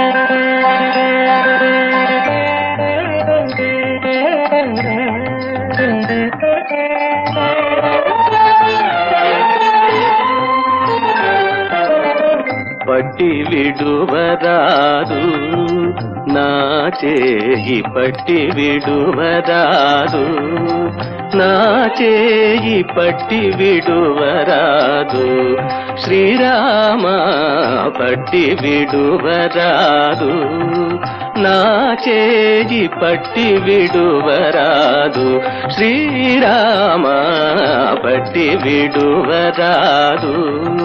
పట్టి విడువరాదు నా చేయి పట్టి విడువరాదు నా చేయి పట్టి విడువరాదు శ్రీరామ పట్టి విడువరాదు నా చేయి పట్టి విడువరాదు శ్రీరామ పట్టి విడువరాదు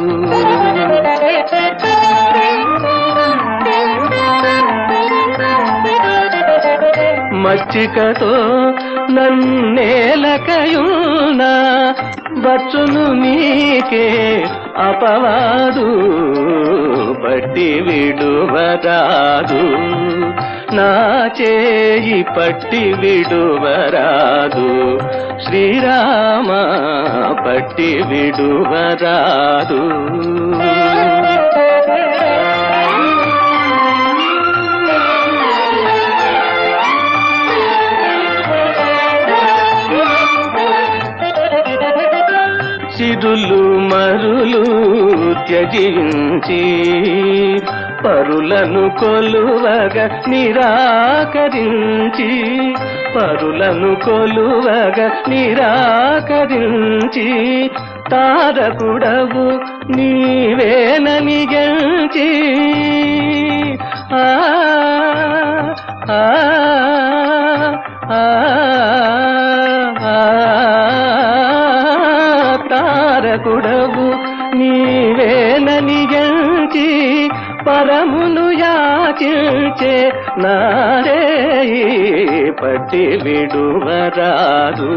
మచ్చికతో నన్నేలకయున్నా వచ్చును నీకే అపవాదు పట్టి విడువరాదు నా చేయి పట్టి విడువరాదు శ్రీరామ పట్టి విడువరాదు సిరులు మరులు త్యజించి పరులను కొలువగా నిరాకరించి పరులను కొలువగా నిరాకరించి తారకుడవు నీవేనని గెలిచి ఆ ఆ ఆ ఆ తారకుడవు నీవేనని గెలిచి పరమును యాచించే నారే పట్టి విడువరాదు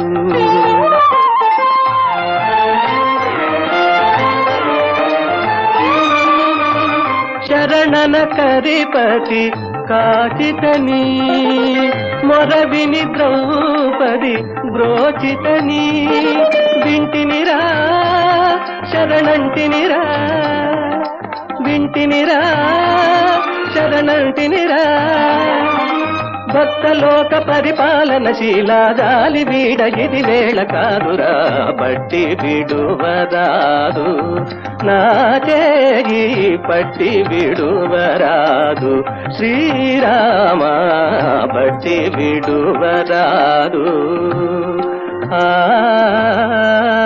శరణన కరిపతి కాచితని మొరవిని ద్రౌపది బ్రోచితని వింటినిరా శరణంటినిరా వింటినిరా శరణంటినిరా భక్తలోక పరిపాలన శీలాదాలి వీడ ఇది వేళ కాదురా బట్టి విడువరాదు నా చేయి పట్టి విడువరాదు శ్రీరామ బట్టి విడువరాదు ఆ